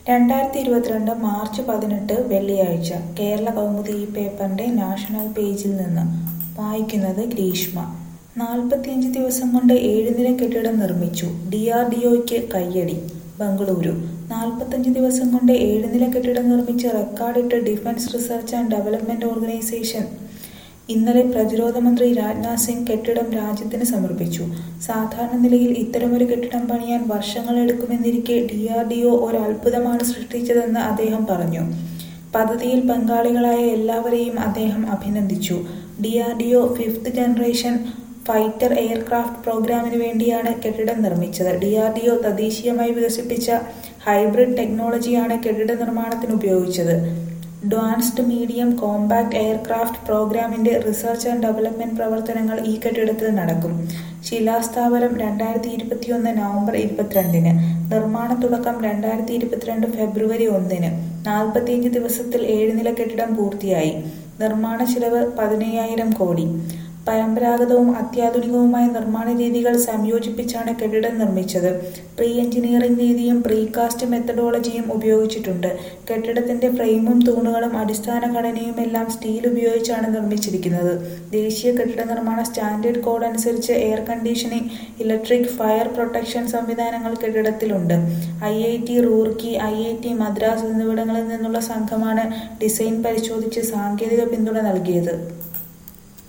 രണ്ടായിരത്തി ഇരുപത്തിരണ്ട് മാർച്ച് പതിനെട്ട് വെള്ളിയാഴ്ച കേരള കൗമുദി ഈ പേപ്പറിന്റെ നാഷണൽ പേജിൽ നിന്ന് വായിക്കുന്നത് ഗ്രീഷ്മ നാൽപ്പത്തിയഞ്ച് ദിവസം കൊണ്ട് ഏഴുനില കെട്ടിടം നിർമ്മിച്ചു ഡി ആർ ഡി ഒയ്ക്ക് കയ്യടി ബംഗളൂരു നാൽപ്പത്തഞ്ച് ദിവസം കൊണ്ട് ഏഴുനില കെട്ടിടം നിർമ്മിച്ച് റെക്കോർഡിട്ട് defence research and development organisation ഇന്നലെ പ്രതിരോധ മന്ത്രി രാജ്നാഥ് സിംഗ് കെട്ടിടം രാജ്യത്തിന് സമർപ്പിച്ചു സാധാരണ നിലയിൽ ഇത്തരമൊരു കെട്ടിടം പണിയാൻ വർഷങ്ങളെടുക്കുമെന്നിരിക്കെ ഡി ആർ ഡി ഒ ഒരു അത്ഭുതമാണ് സൃഷ്ടിച്ചതെന്ന് അദ്ദേഹം പറഞ്ഞു പദ്ധതിയിൽ പങ്കാളികളായ എല്ലാവരെയും അദ്ദേഹം അഭിനന്ദിച്ചു D R D O fifth generation fighter aircraft പ്രോഗ്രാമിന് വേണ്ടിയാണ് കെട്ടിടം നിർമ്മിച്ചത് ഡി ആർ ഡി ഒ തദ്ദേശീയമായി വികസിപ്പിച്ച ഹൈബ്രിഡ് ടെക്നോളജിയാണ് കെട്ടിട നിർമ്മാണത്തിന് ഉപയോഗിച്ചത് അഡ്വാൻസ്ഡ് മീഡിയം കോമ്പാക്ട് എയർക്രാഫ്റ്റ് പ്രോഗ്രാമിന്റെ റിസർച്ച് ആൻഡ് ഡെവലപ്മെന്റ് പ്രവർത്തനങ്ങൾ ഈ കെട്ടിടത്തിൽ നടക്കും ശിലാസ്ഥാപനം രണ്ടായിരത്തി ഇരുപത്തിയൊന്ന് നവംബർ ഇരുപത്തിരണ്ടിന് നിർമ്മാണ തുടക്കം രണ്ടായിരത്തി ഇരുപത്തിരണ്ട് ഫെബ്രുവരി ഒന്നിന് നാൽപ്പത്തിയഞ്ച് ദിവസത്തിൽ ഏഴുനില കെട്ടിടം പൂർത്തിയായി നിർമ്മാണ ചിലവ് പതിനയ്യായിരം കോടി പരമ്പരാഗതവും അത്യാധുനികവുമായ നിർമ്മാണ രീതികൾ സംയോജിപ്പിച്ചാണ് കെട്ടിടം നിർമ്മിച്ചത് പ്രീ എഞ്ചിനീയറിംഗ് രീതിയും പ്രീകാസ്റ്റ് മെത്തഡോളജിയും ഉപയോഗിച്ചിട്ടുണ്ട് കെട്ടിടത്തിന്റെ ഫ്രെയിമും തൂണുകളും അടിസ്ഥാന ഘടനയുമെല്ലാം സ്റ്റീൽ ഉപയോഗിച്ചാണ് നിർമ്മിച്ചിരിക്കുന്നത് ദേശീയ കെട്ടിട നിർമ്മാണ സ്റ്റാൻഡേർഡ് കോഡ് അനുസരിച്ച് air conditioning electric fire protection സംവിധാനങ്ങൾ കെട്ടിടത്തിലുണ്ട് I I T Roorkee I I T Madras എന്നിവിടങ്ങളിൽ നിന്നുള്ള സംഘമാണ് ഡിസൈൻ പരിശോധിച്ച് സാങ്കേതിക പിന്തുണ നൽകിയത്